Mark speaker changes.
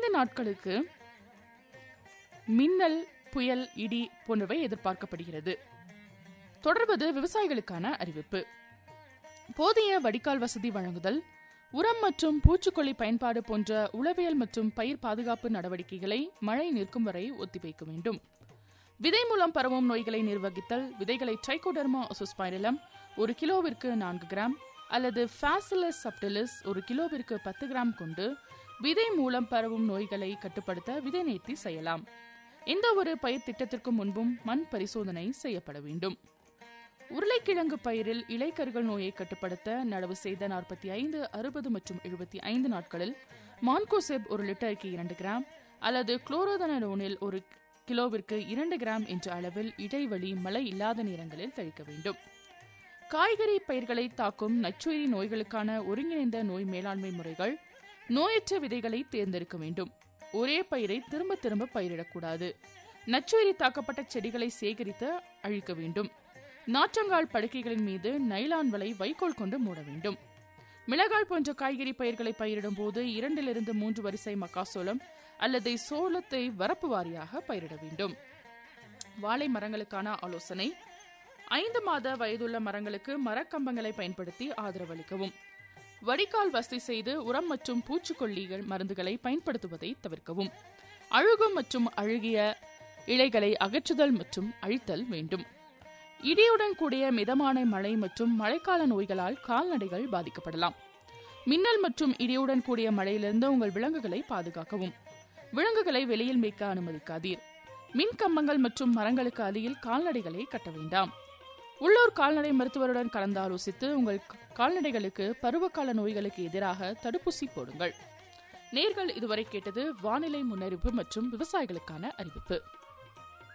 Speaker 1: ஐந்து நாட்களுக்கு மின்னல் புயல் இடி போன்றவை எதிர்பார்க்கப்படுகிறது தொடர்வது விவசாயிகளுக்கான அறிவிப்பு போதிய வடிகால் வசதி வழங்குதல் உரம் மற்றும் பூச்சிக்கொல்லி பயன்பாடு போன்ற உளவியல் மற்றும் பயிர் பாதுகாப்பு நடவடிக்கைகளை மழை நிற்கும் வரை ஒத்திவைக்க வேண்டும் விதை மூலம் பரவும் நோய்களை நிர்வகித்தல் விதைகளை ட்ரைகோடர்மா ஒசோஸ்பைரலம் ஒரு கிலோவிற்கு நான்கு கிராம் அல்லது ஃபேசிலஸ் சப்டிலிஸ் ஒரு கிலோவிற்கு பத்து கிராம் கொண்டு விதை மூலம் பரவும் நோய்களை கட்டுப்படுத்த விதை நேர்த்தி செய்யலாம் எந்த ஒரு பயிர் திட்டத்திற்கு முன்பும் மண் பரிசோதனை செய்யப்பட வேண்டும் உருளைக்கிழங்கு பயிரில் இலைக்கருகள் நோயை கட்டுப்படுத்த நடவு செய்த நாற்பத்தி ஐந்து அறுபது மற்றும் எழுபத்தி ஐந்து நாட்களில் மான்கோசெப் ஒரு லிட்டருக்கு இரண்டு கிராம் அல்லது குளோரோதனோனில் ஒரு கிலோவிற்கு இரண்டு கிராம் என்ற அளவில் இடைவெளி மழை இல்லாத நேரங்களில் தெளிக்க வேண்டும் காய்கறி பயிர்களை தாக்கும் நச்சுயிரி நோய்களுக்கான ஒருங்கிணைந்த நோய் மேலாண்மை முறைகள் நோயற்ற விதைகளை தேர்ந்தெடுக்க வேண்டும் ஒரே பயிரை திரும்ப திரும்ப பயிரிடக்கூடாது நச்சுயிரி தாக்கப்பட்ட செடிகளை சேகரித்து அழிக்க வேண்டும் நாற்றங்கால் படுக்கைகளின் மீது நைலான் வலை வைக்கோல் கொண்டு மூட வேண்டும் மிளகாய் போன்ற காய்கறி பயிர்களை பயிரிடும் போது இரண்டிலிருந்து மூன்று வரிசை மக்காசோளம் அல்லது சோளத்தை வரப்பு வாரியாக பயிரிட வேண்டும் வாழை மரங்களுக்கான ஆலோசனை ஐந்து மாத வயதுள்ள மரங்களுக்கு மரக்கம்பங்களை பயன்படுத்தி ஆதரவு அளிக்கவும் வடிகால் வசதி செய்து உரம் மற்றும் பூச்சிக்கொல்லிகள் மருந்துகளை பயன்படுத்துவதை தவிர்க்கவும் அழுகும் மற்றும் அழுகிய இலைகளை அகற்றுதல் மற்றும் அழித்தல் வேண்டும் இடியுடன் கூடிய மிதமான மழை மற்றும் மழைக்கால நோய்களால் கால்நடைகள் பாதிக்கப்படலாம் மின்னல் மற்றும் இடியுடன் கூடிய மழையிலிருந்து உங்கள் விலங்குகளை பாதுகாக்கவும் விலங்குகளை வெளியில் மேய்க்க அனுமதிக்காதீர் மின் கம்பங்கள் மற்றும் மரங்களுக்கு அடியில் கால்நடைகளை கட்ட வேண்டாம் உள்ளூர் கால்நடை மருத்துவருடன் கலந்து ஆலோசித்து உங்கள் கால்நடைகளுக்கு பருவகால நோய்களுக்கு எதிராக தடுப்பூசி போடுங்கள் நேர்கள் இதுவரை கேட்டது வானிலை முன்னறிவிப்பு மற்றும் விவசாயிகளுக்கான அறிவிப்பு